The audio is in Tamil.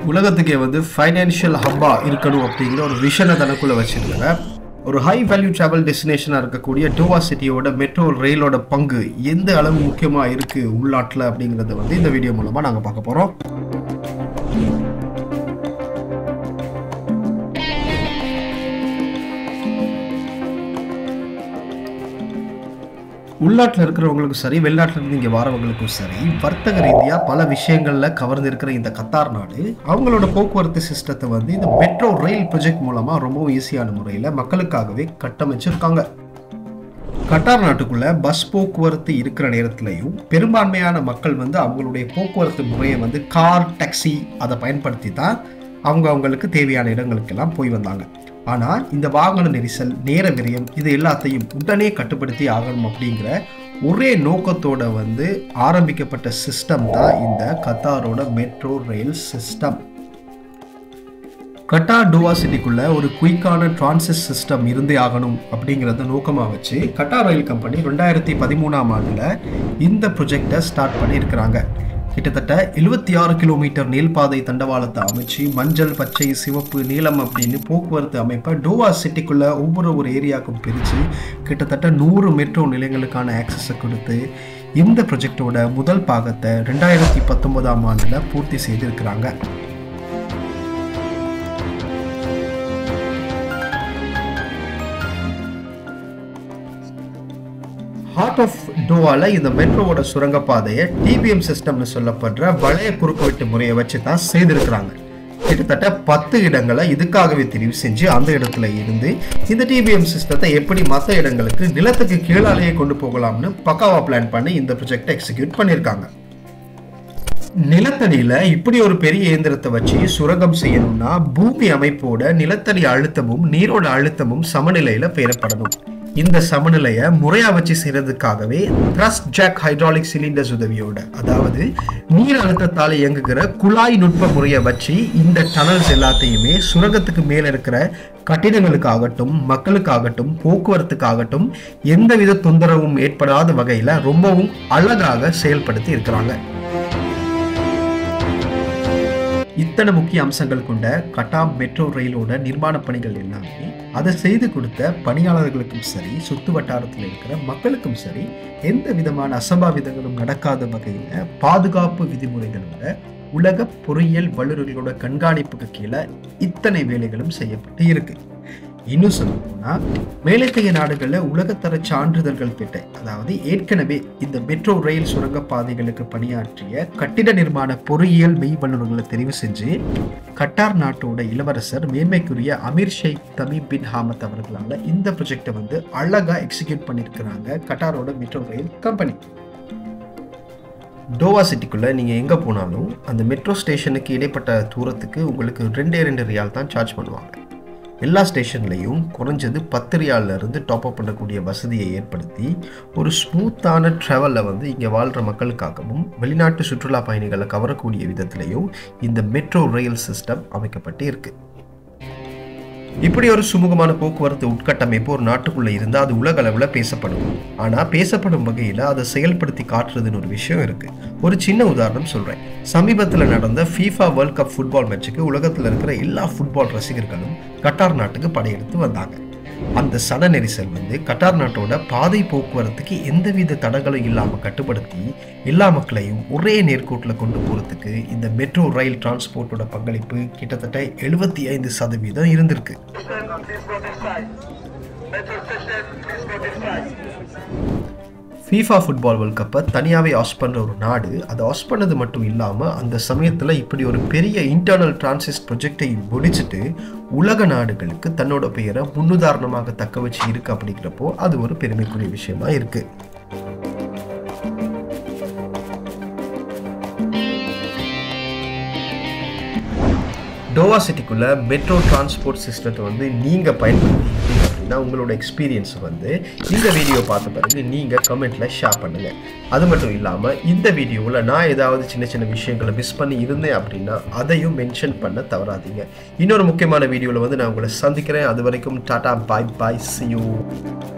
உலகத்துக்கே வந்து ஃபைனான்ஷியல் ஹப்பாக இருக்கணும் அப்படிங்கிற ஒரு விஷனை தனக்குள்ளே வச்சிருக்கிற ஒரு ஹை வேல்யூ ட்ராவல் டெஸ்டினேஷனாக இருக்கக்கூடிய டோவா சிட்டியோட மெட்ரோ ரயிலோட பங்கு எந்த அளவு முக்கியமாக இருக்குது உள்நாட்டில் அப்படிங்கிறத வந்து இந்த வீடியோ மூலமாக நாங்கள் பார்க்க போகிறோம் உள்நாட்டில் இருக்கிறவங்களுக்கும் சரி வெளிநாட்டில் இருந்து இங்கே வரவங்களுக்கும் சரி வர்த்தக ரீதியாக பல விஷயங்களில் கவர்ந்து இருக்கிற இந்த கத்தார் நாடு அவங்களோட போக்குவரத்து சிஸ்டத்தை வந்து இந்த மெட்ரோ ரயில் ப்ரொஜெக்ட் மூலமாக ரொம்பவும் ஈஸியான முறையில் மக்களுக்காகவே கட்டமைச்சிருக்காங்க கட்டார் நாட்டுக்குள்ள பஸ் போக்குவரத்து இருக்கிற நேரத்திலையும் பெரும்பான்மையான மக்கள் வந்து அவங்களுடைய போக்குவரத்து முறையை வந்து கார் டாக்ஸி அதை பயன்படுத்தி தான் அவங்க அவங்களுக்கு தேவையான இடங்களுக்கெல்லாம் போய் வந்தாங்க ஆனால் இந்த வாகன நெரிசல் நேர விரயம் இது எல்லாத்தையும் உடனே கட்டுப்படுத்தி ஆகணும் அப்படிங்கிற ஒரே நோக்கத்தோட வந்து ஆரம்பிக்கப்பட்ட சிஸ்டம் தான் இந்த கத்தாரோட மெட்ரோ ரயில் சிஸ்டம் கட்டா டுவா சிட்டிக்குள்ள ஒரு குயிக்கான டிரான்சிட் சிஸ்டம் இருந்தே ஆகணும் அப்படிங்கிறத நோக்கமாக வச்சு கட்டா ரயில் கம்பெனி ரெண்டாயிரத்தி பதிமூணாம் ஆண்டில் இந்த ப்ரொஜெக்டை ஸ்டார்ட் பண்ணியிருக்கிறாங்க கிட்டத்தட்ட எழுபத்தி ஆறு கிலோமீட்டர் நீள்பாதை தண்டவாளத்தை அமைச்சு மஞ்சள் பச்சை சிவப்பு நீலம் அப்படின்னு போக்குவரத்து அமைப்பை டோவா சிட்டிக்குள்ள ஒவ்வொரு ஒரு ஏரியாவுக்கும் பிரித்து கிட்டத்தட்ட நூறு மெட்ரோ நிலையங்களுக்கான ஆக்சஸை கொடுத்து இந்த ப்ரொஜெக்டோட முதல் பாகத்தை ரெண்டாயிரத்தி பத்தொன்பதாம் ஆண்டில் பூர்த்தி செய்திருக்கிறாங்க ஹார்ட் ஆஃப் டோவால இந்த மெட்ரோவோட சுரங்கப்பாதையை டிபிஎம் சிஸ்டம்னு சொல்லப்படுற வளைய குறுக்குவெட்டு முறையை வச்சு தான் செய்திருக்கிறாங்க கிட்டத்தட்ட பத்து இடங்களை இதுக்காகவே தெரிவு செஞ்சு அந்த இடத்துல இருந்து இந்த டிபிஎம் சிஸ்டத்தை எப்படி மற்ற இடங்களுக்கு நிலத்துக்கு கீழாலேயே கொண்டு போகலாம்னு பக்காவா பிளான் பண்ணி இந்த ப்ரொஜெக்டை எக்ஸிக்யூட் பண்ணியிருக்காங்க நிலத்தடியில இப்படி ஒரு பெரிய இயந்திரத்தை வச்சு சுரங்கம் செய்யணும்னா பூமி அமைப்போட நிலத்தடி அழுத்தமும் நீரோட அழுத்தமும் சமநிலையில பெறப்படணும் இந்த சமநிலையை முறையா வச்சு செய்யறதுக்காகவே த்ரஸ்ட் ஜாக் ஹைட்ராலிக் சிலிண்டர்ஸ் உதவியோட அதாவது நீர் அழுத்தத்தால் இயங்குகிற குழாய் நுட்ப முறையை வச்சு இந்த டனல்ஸ் எல்லாத்தையுமே சுரங்கத்துக்கு மேல இருக்கிற கட்டிடங்களுக்காகட்டும் மக்களுக்காகட்டும் போக்குவரத்துக்காகட்டும் எந்தவித தொந்தரவும் ஏற்படாத வகையில ரொம்பவும் அழகாக செயல்படுத்தி இருக்கிறாங்க இத்தனை முக்கிய அம்சங்கள் கொண்ட கட்டா மெட்ரோ ரயிலோட நிர்மாண பணிகள் எல்லாமே அதை செய்து கொடுத்த பணியாளர்களுக்கும் சரி சுத்து வட்டாரத்தில் இருக்கிற மக்களுக்கும் சரி எந்த விதமான அசம்பாவிதங்களும் நடக்காத வகையில் பாதுகாப்பு விதிமுறைகளோட உலக பொறியியல் வல்லுநர்களோட கண்காணிப்புக்கு கீழே இத்தனை வேலைகளும் செய்யப்பட்டு இருக்கு இன்னும் சொல்ல போனா மேலத்தைய நாடுகளில் உலகத்தர சான்றிதழ்கள் பெற்ற அதாவது ஏற்கனவே இந்த மெட்ரோ ரயில் சுரங்கப்பாதைகளுக்கு பணியாற்றிய கட்டிட நிர்மாண பொறியியல் மெய் வல்லுநர்களை தெரிவு செஞ்சு கட்டார் நாட்டோட இளவரசர் மேன்மைக்குரிய அமீர் ஷேக் தமீம் பின் ஹாமத் அவர்களால் இந்த ப்ரொஜெக்டை வந்து அழகா எக்ஸிக்யூட் பண்ணியிருக்கிறாங்க கட்டாரோட மெட்ரோ ரயில் கம்பெனி டோவா சிட்டிக்குள்ளே நீங்கள் எங்கே போனாலும் அந்த மெட்ரோ ஸ்டேஷனுக்கு இடைப்பட்ட தூரத்துக்கு உங்களுக்கு ரெண்டே ரெண்டு ரியால் தான் சார்ஜ் பண்ணுவாங்க எல்லா ஸ்டேஷன்லையும் குறைஞ்சது பத்து ரியால்ல இருந்து டாப் அப் பண்ணக்கூடிய வசதியை ஏற்படுத்தி ஒரு ஸ்மூத்தான ட்ராவலில் வந்து இங்கே வாழ்கிற மக்களுக்காகவும் வெளிநாட்டு சுற்றுலா பயணிகளை கவரக்கூடிய விதத்திலையும் இந்த மெட்ரோ ரயில் சிஸ்டம் அமைக்கப்பட்டு இருக்குது இப்படி ஒரு சுமூகமான போக்குவரத்து உட்கட்டமைப்பு ஒரு நாட்டுக்குள்ளே இருந்தால் அது உலக அளவில் பேசப்படும் ஆனால் பேசப்படும் வகையில் அதை செயல்படுத்தி காட்டுறதுன்னு ஒரு விஷயம் இருக்குது ஒரு சின்ன உதாரணம் சொல்கிறேன் சமீபத்தில் நடந்த ஃபீஃபா வேர்ல்ட் கப் ஃபுட்பால் மேட்சுக்கு உலகத்தில் இருக்கிற எல்லா ஃபுட்பால் ரசிகர்களும் கட்டார் நாட்டுக்கு படையெடுத்து வந்தாங்க அந்த சன நெரிசல் வந்து கட்டார் நாட்டோட பாதை போக்குவரத்துக்கு எந்தவித தடங்களும் இல்லாமல் கட்டுப்படுத்தி எல்லா மக்களையும் ஒரே நேர்கோட்டில் கொண்டு போகிறதுக்கு இந்த மெட்ரோ ரயில் டிரான்ஸ்போர்ட்டோட பங்களிப்பு கிட்டத்தட்ட எழுபத்தி ஐந்து சதவீதம் இருந்திருக்கு ஃபீஃபா ஃபுட்பால் வேர்ல்ட் கப்பை தனியாகவே ஆஸ் பண்ணுற ஒரு நாடு அதை ஆஸ் பண்ணது மட்டும் இல்லாமல் அந்த சமயத்தில் இப்படி ஒரு பெரிய இன்டர்னல் டிரான்சிஸ்ட் ப்ரொஜெக்டை முடிச்சுட்டு உலக நாடுகளுக்கு தன்னோட பெயரை முன்னுதாரணமாக தக்க வச்சு இருக்கு அப்படிங்கிறப்போ அது ஒரு பெருமைக்குரிய விஷயமா இருக்குது டோவா சிட்டிக்குள்ளே மெட்ரோ டிரான்ஸ்போர்ட் சிஸ்டத்தை வந்து நீங்கள் பயன்படுத்திக்கிட்டீங்க அப்படின்னா உங்களோட எக்ஸ்பீரியன்ஸ் வந்து இந்த வீடியோ பார்த்த பிறகு நீங்கள் கமெண்ட்டில் ஷேர் பண்ணுங்கள் அது மட்டும் இல்லாமல் இந்த வீடியோவில் நான் ஏதாவது சின்ன சின்ன விஷயங்களை மிஸ் பண்ணி இருந்தேன் அப்படின்னா அதையும் மென்ஷன் பண்ண தவறாதீங்க இன்னொரு முக்கியமான வீடியோவில் வந்து நான் உங்களை சந்திக்கிறேன் அது வரைக்கும் tata bye bye see you